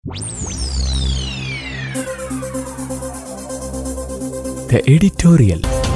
The editorial.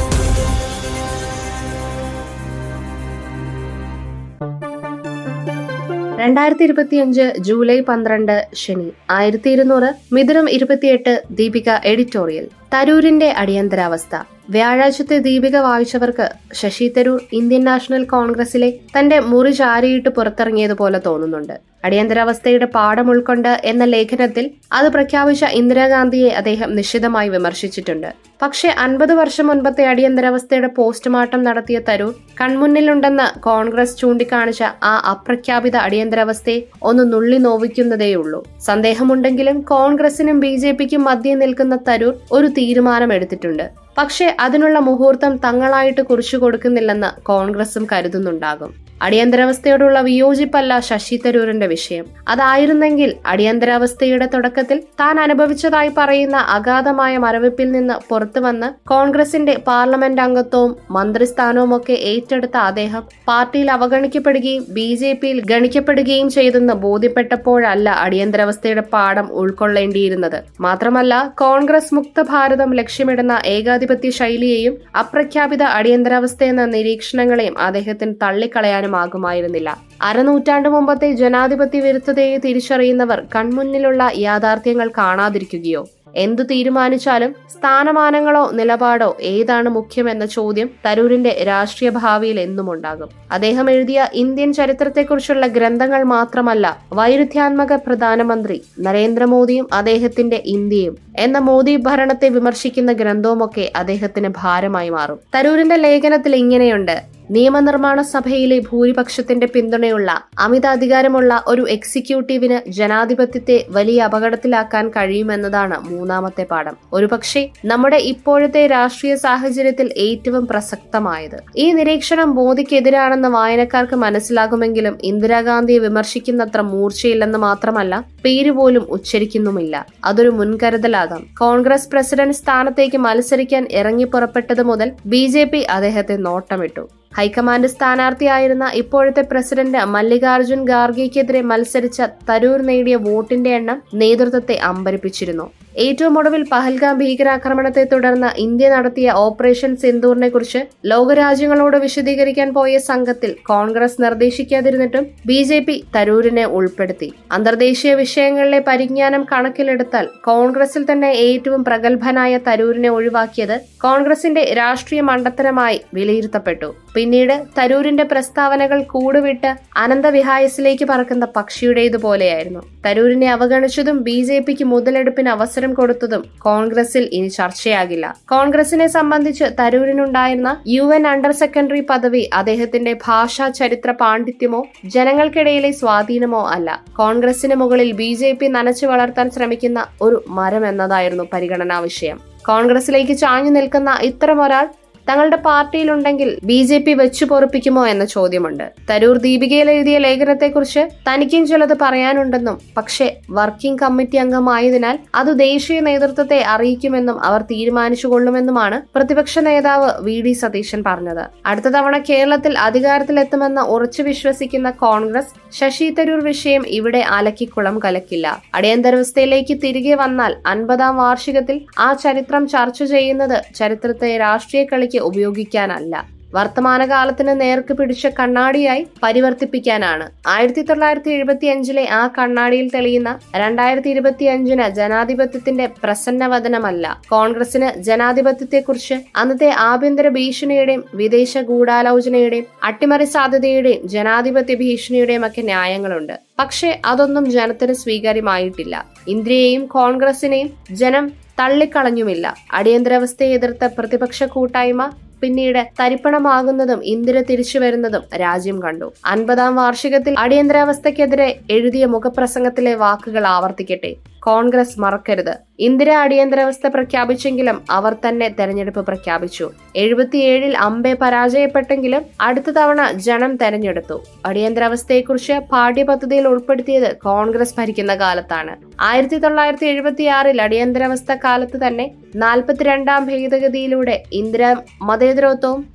രണ്ടായിരത്തി ഇരുപത്തിയഞ്ച് July പന്ത്രണ്ട് ശനി ആയിരത്തി ഇരുന്നൂറ് മിഥുനം ഇരുപത്തിയെട്ട് ദീപിക എഡിറ്റോറിയൽ തരൂരിന്റെ അടിയന്തരാവസ്ഥ വ്യാഴാഴ്ചത്തെ ദീപിക വായിച്ചവർക്ക് ശശി തരൂർ ഇന്ത്യൻ നാഷണൽ കോൺഗ്രസിലെ തന്റെ മുറി ചാരിയിട്ട് പുറത്തിറങ്ങിയതുപോലെ തോന്നുന്നുണ്ട് അടിയന്തരാവസ്ഥയുടെ പാഠം ഉൾക്കൊണ്ട് എന്ന ലേഖനത്തിൽ അത് പ്രഖ്യാപിച്ച ഇന്ദിരാഗാന്ധിയെ അദ്ദേഹം നിശിതമായി വിമർശിച്ചിട്ടുണ്ട് പക്ഷേ അൻപത് വർഷം മുൻപത്തെ അടിയന്തരാവസ്ഥയുടെ പോസ്റ്റ്മോർട്ടം നടത്തിയ തരൂർ കൺമുന്നിലുണ്ടെന്ന് കോൺഗ്രസ് ചൂണ്ടിക്കാണിച്ച ആ അപ്രഖ്യാപിത അടിയന്തരാവസ്ഥയെ ഒന്ന് നുള്ളി നോവിക്കുന്നതേയുള്ളൂ സന്ദേഹമുണ്ടെങ്കിലും കോൺഗ്രസിനും ബി ജെ പിക്കും മധ്യേ നിൽക്കുന്ന തരൂർ ഒരു തീരുമാനം എടുത്തിട്ടുണ്ട് പക്ഷേ അതിനുള്ള മുഹൂർത്തം തങ്ങളായിട്ട് കുറിച്ചു കൊടുക്കുന്നില്ലെന്ന് കോൺഗ്രസും കരുതുന്നുണ്ടാകും അടിയന്തരാവസ്ഥയോടുള്ള വിയോജിപ്പല്ല ശശി തരൂരിന്റെ വിഷയം അതായിരുന്നെങ്കിൽ അടിയന്തരാവസ്ഥയുടെ തുടക്കത്തിൽ താൻ അനുഭവിച്ചതായി പറയുന്ന അഗാധമായ മരവിപ്പിൽ നിന്ന് പുറത്തു വന്ന് കോൺഗ്രസിന്റെ പാർലമെന്റ് അംഗത്വവും മന്ത്രിസ്ഥാനവും ഒക്കെ ഏറ്റെടുത്ത അദ്ദേഹം പാർട്ടിയിൽ അവഗണിക്കപ്പെടുകയും ബി ജെ പിയിൽ ഗണിക്കപ്പെടുകയും ചെയ്തെന്ന് ബോധ്യപ്പെട്ടപ്പോഴല്ല അടിയന്തരാവസ്ഥയുടെ പാഠം ഉൾക്കൊള്ളേണ്ടിയിരുന്നത് മാത്രമല്ല കോൺഗ്രസ് മുക്ത ഭാരതം ലക്ഷ്യമിടുന്ന ഏകാധിപത്യ ശൈലിയെയും അപ്രഖ്യാപിത അടിയന്തരാവസ്ഥയെന്ന നിരീക്ഷണങ്ങളെയും അദ്ദേഹത്തിന് തള്ളിക്കളയാൻ ചെയ്യാനുമാകുമായിരുന്നില്ല അരനൂറ്റാണ്ട് മുമ്പത്തെ ജനാധിപത്യ വിരുദ്ധതയെ തിരിച്ചറിയുന്നവർ കൺമുന്നിലുള്ള യാഥാർത്ഥ്യങ്ങൾ കാണാതിരിക്കുകയോ എന്തു തീരുമാനിച്ചാലും സ്ഥാനമാനങ്ങളോ നിലപാടോ ഏതാണ് മുഖ്യമെന്ന ചോദ്യം തരൂരിന്റെ രാഷ്ട്രീയ ഭാവിയിൽ എന്നും ഉണ്ടാകും അദ്ദേഹം എഴുതിയ ഇന്ത്യൻ ചരിത്രത്തെക്കുറിച്ചുള്ള ഗ്രന്ഥങ്ങൾ മാത്രമല്ല വൈരുദ്ധ്യാത്മക പ്രധാനമന്ത്രി നരേന്ദ്രമോദിയും അദ്ദേഹത്തിന്റെ ഇന്ത്യയും എന്ന മോദി ഭരണത്തെ വിമർശിക്കുന്ന ഗ്രന്ഥവുമൊക്കെ അദ്ദേഹത്തിന് ഭാരമായി മാറും തരൂരിന്റെ ലേഖനത്തിൽ ഇങ്ങനെയുണ്ട് നിയമനിർമ്മാണ സഭയിലെ ഭൂരിപക്ഷത്തിന്റെ പിന്തുണയുള്ള അമിത അധികാരമുള്ള ഒരു എക്സിക്യൂട്ടീവിന് ജനാധിപത്യത്തെ വലിയ അപകടത്തിലാക്കാൻ കഴിയുമെന്നതാണ് മൂന്നാമത്തെ പാഠം ഒരുപക്ഷെ നമ്മുടെ ഇപ്പോഴത്തെ രാഷ്ട്രീയ സാഹചര്യത്തിൽ ഏറ്റവും പ്രസക്തമായത് ഈ നിരീക്ഷണം മോദിക്കെതിരാണെന്ന് വായനക്കാർക്ക് മനസ്സിലാകുമെങ്കിലും ഇന്ദിരാഗാന്ധിയെ വിമർശിക്കുന്നത്ര മൂർച്ചയില്ലെന്ന് മാത്രമല്ല പേര് പോലും ഉച്ചരിക്കുന്നുമില്ല അതൊരു മുൻകരുതലാകാം കോൺഗ്രസ് പ്രസിഡന്റ് സ്ഥാനത്തേക്ക് മത്സരിക്കാൻ ഇറങ്ങി പുറപ്പെട്ടത് മുതൽ ബി അദ്ദേഹത്തെ നോട്ടമിട്ടു ഹൈക്കമാൻഡ് സ്ഥാനാർത്ഥിയായിരുന്ന ഇപ്പോഴത്തെ പ്രസിഡന്റ് മല്ലികാർജുൻ ഖാർഗെക്കെതിരെ മത്സരിച്ച തരൂർ നേടിയ വോട്ടിന്റെ എണ്ണം നേതൃത്വത്തെ അമ്പരിപ്പിച്ചിരുന്നു ഏറ്റവും ഒടുവിൽ പഹൽഗാം ഭീകരാക്രമണത്തെ തുടർന്ന് ഇന്ത്യ നടത്തിയ ഓപ്പറേഷൻ സിന്ദൂറിനെ കുറിച്ച് ലോകരാജ്യങ്ങളോട് വിശദീകരിക്കാൻ പോയ സംഘത്തിൽ കോൺഗ്രസ് നിർദ്ദേശിക്കാതിരുന്നിട്ടും ബി ജെ പി തരൂരിനെ ഉൾപ്പെടുത്തി അന്തർദേശീയ വിഷയങ്ങളിലെ പരിജ്ഞാനം കണക്കിലെടുത്താൽ കോൺഗ്രസിൽ തന്നെ ഏറ്റവും പ്രഗത്ഭനായ തരൂരിനെ ഒഴിവാക്കിയത് കോൺഗ്രസിന്റെ രാഷ്ട്രീയ മണ്ടത്തരമായി വിലയിരുത്തപ്പെട്ടു പിന്നീട് തരൂരിന്റെ പ്രസ്താവനകൾ കൂടുവിട്ട് അനന്തവിഹായസിലേക്ക് പറക്കുന്ന പക്ഷിയുടേതുപോലെയായിരുന്നു തരൂരിനെ അവഗണിച്ചതും ബി ജെ പിക്ക് മുതലെടുപ്പിന് അവസരം കൊടുത്തതും കോൺഗ്രസിൽ ഇനി ചർച്ചയാകില്ല കോൺഗ്രസിനെ സംബന്ധിച്ച് തരൂരിനുണ്ടായിരുന്ന യു എൻ അണ്ടർ സെക്കൻഡറി പദവി അദ്ദേഹത്തിന്റെ ഭാഷാ ചരിത്ര പാണ്ഡിത്യമോ ജനങ്ങൾക്കിടയിലെ സ്വാധീനമോ അല്ല കോൺഗ്രസിന് മുകളിൽ ബി ജെ പി നനച്ചു വളർത്താൻ ശ്രമിക്കുന്ന ഒരു മരം എന്നതായിരുന്നു പരിഗണനാ വിഷയം കോൺഗ്രസിലേക്ക് ചാഞ്ഞു നിൽക്കുന്ന ഇത്തരം ഒരാൾ തങ്ങളുടെ പാർട്ടിയിലുണ്ടെങ്കിൽ ബി ജെ പി വെച്ചു പൊറപ്പിക്കുമോ എന്ന ചോദ്യമുണ്ട് തരൂർ ദീപികയിൽ എഴുതിയ ലേഖനത്തെക്കുറിച്ച് തനിക്കും ചിലത് പറയാനുണ്ടെന്നും പക്ഷേ വർക്കിംഗ് കമ്മിറ്റി അംഗമായതിനാൽ അത് ദേശീയ നേതൃത്വത്തെ അറിയിക്കുമെന്നും അവർ തീരുമാനിച്ചുകൊള്ളുമെന്നുമാണ് പ്രതിപക്ഷ നേതാവ് വി ഡി സതീശൻ പറഞ്ഞത് അടുത്ത തവണ കേരളത്തിൽ അധികാരത്തിലെത്തുമെന്ന് ഉറച്ചു വിശ്വസിക്കുന്ന കോൺഗ്രസ് ശശി തരൂർ വിഷയം ഇവിടെ അലക്കിക്കുളം കലക്കില്ല അടിയന്തരാവസ്ഥയിലേക്ക് തിരികെ വന്നാൽ അൻപതാം വാർഷികത്തിൽ ആ ചരിത്രം ചർച്ച ചെയ്യുന്നത് ചരിത്രത്തെ രാഷ്ട്രീയ കളിക്ക് ഉപയോഗിക്കാനല്ല വർത്തമാനകാലത്തിന് നേർക്ക് പിടിച്ച കണ്ണാടിയായി പരിവർത്തിപ്പിക്കാനാണ് ആയിരത്തി തൊള്ളായിരത്തി എഴുപത്തി അഞ്ചിലെ ആ കണ്ണാടിയിൽ തെളിയുന്ന രണ്ടായിരത്തി ഇരുപത്തി അഞ്ചിന് ജനാധിപത്യത്തിന്റെ പ്രസന്നവദനമല്ല കോൺഗ്രസിന് ജനാധിപത്യത്തെക്കുറിച്ച് അന്നത്തെ ആഭ്യന്തര ഭീഷണിയുടെയും വിദേശ ഗൂഢാലോചനയുടെയും അട്ടിമറി സാധ്യതയുടെയും ജനാധിപത്യ ഭീഷണിയുടെയും ഒക്കെ ന്യായങ്ങളുണ്ട് പക്ഷേ അതൊന്നും ജനത്തിന് സ്വീകാര്യമായിട്ടില്ല ഇന്ത്യയെയും കോൺഗ്രസിനെയും ജനം തള്ളിക്കളഞ്ഞുമില്ല അടിയന്തരാവസ്ഥയെ എതിർത്ത പ്രതിപക്ഷ കൂട്ടായ്മ പിന്നീട് തരിപ്പണമാകുന്നതും ഇന്ദിര തിരിച്ചു വരുന്നതും രാജ്യം കണ്ടു അൻപതാം വാർഷികത്തിൽ അടിയന്തരാവസ്ഥയ്ക്കെതിരെ എഴുതിയ മുഖപ്രസംഗത്തിലെ വാക്കുകൾ ആവർത്തിക്കട്ടെ കോൺഗ്രസ് മറക്കരുത് ഇന്ദിര അടിയന്തരാവസ്ഥ പ്രഖ്യാപിച്ചെങ്കിലും അവർ തന്നെ തെരഞ്ഞെടുപ്പ് പ്രഖ്യാപിച്ചു എഴുപത്തിയേഴിൽ അമ്പെ പരാജയപ്പെട്ടെങ്കിലും അടുത്ത തവണ ജനം തെരഞ്ഞെടുത്തു അടിയന്തരാവസ്ഥയെക്കുറിച്ച് പാഠ്യപദ്ധതിയിൽ ഉൾപ്പെടുത്തിയത് കോൺഗ്രസ് ഭരിക്കുന്ന കാലത്താണ് ആയിരത്തി തൊള്ളായിരത്തി എഴുപത്തിയാറിൽ അടിയന്തരാവസ്ഥ കാലത്ത് തന്നെ നാൽപ്പത്തിരണ്ടാം ഭേദഗതിയിലൂടെ ഇന്ദിര മതേതരത്വവും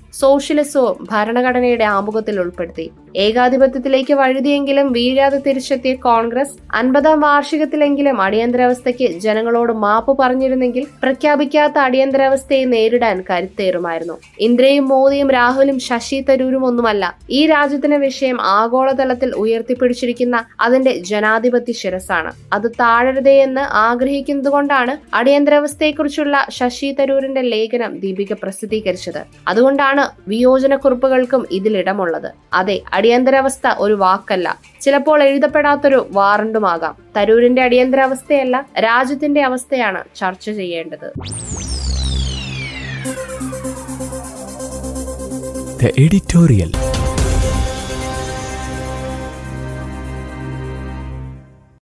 സോഷ്യലിസവും ഭരണഘടനയുടെ ആമുഖത്തിൽ ഉൾപ്പെടുത്തി ഏകാധിപത്യത്തിലേക്ക് വഴുതിയെങ്കിലും വീഴാതെ തിരിച്ചെത്തിയ കോൺഗ്രസ് അൻപതാം വാർഷികത്തിലെങ്കിലും അടിയന്തരാവസ്ഥയ്ക്ക് ജനങ്ങളോട് മാപ്പ് പറഞ്ഞിരുന്നെങ്കിൽ പ്രഖ്യാപിക്കാത്ത അടിയന്തരാവസ്ഥയെ നേരിടാൻ കരുത്തേറുമായിരുന്നു ഇന്ദിരയും മോദിയും രാഹുലും ശശി തരൂരും ഒന്നുമല്ല ഈ രാജ്യത്തിന്റെ വിഷയം ആഗോളതലത്തിൽ ഉയർത്തിപ്പിടിച്ചിരിക്കുന്ന അതിന്റെ ജനാധിപത്യ ശിരസാണ് അത് താഴരുതേ എന്ന് ആഗ്രഹിക്കുന്നതുകൊണ്ടാണ് അടിയന്തരാവസ്ഥയെക്കുറിച്ചുള്ള ശശി തരൂരിന്റെ ലേഖനം ദീപിക പ്രസിദ്ധീകരിച്ചത് അതുകൊണ്ടാണ് വിയോജനക്കുറിപ്പുകൾക്കും ഇതിലിടമുള്ളത് അതെ അടിയന്തരാവസ്ഥ ഒരു വാക്കല്ല ചിലപ്പോൾ എഴുതപ്പെടാത്തൊരു വാറണ്ടുമാകാം തരൂരിന്റെ അടിയന്തരാവസ്ഥയല്ല രാജ്യത്തിന്റെ അവസ്ഥയാണ് ചർച്ച ചെയ്യേണ്ടത് The editorial.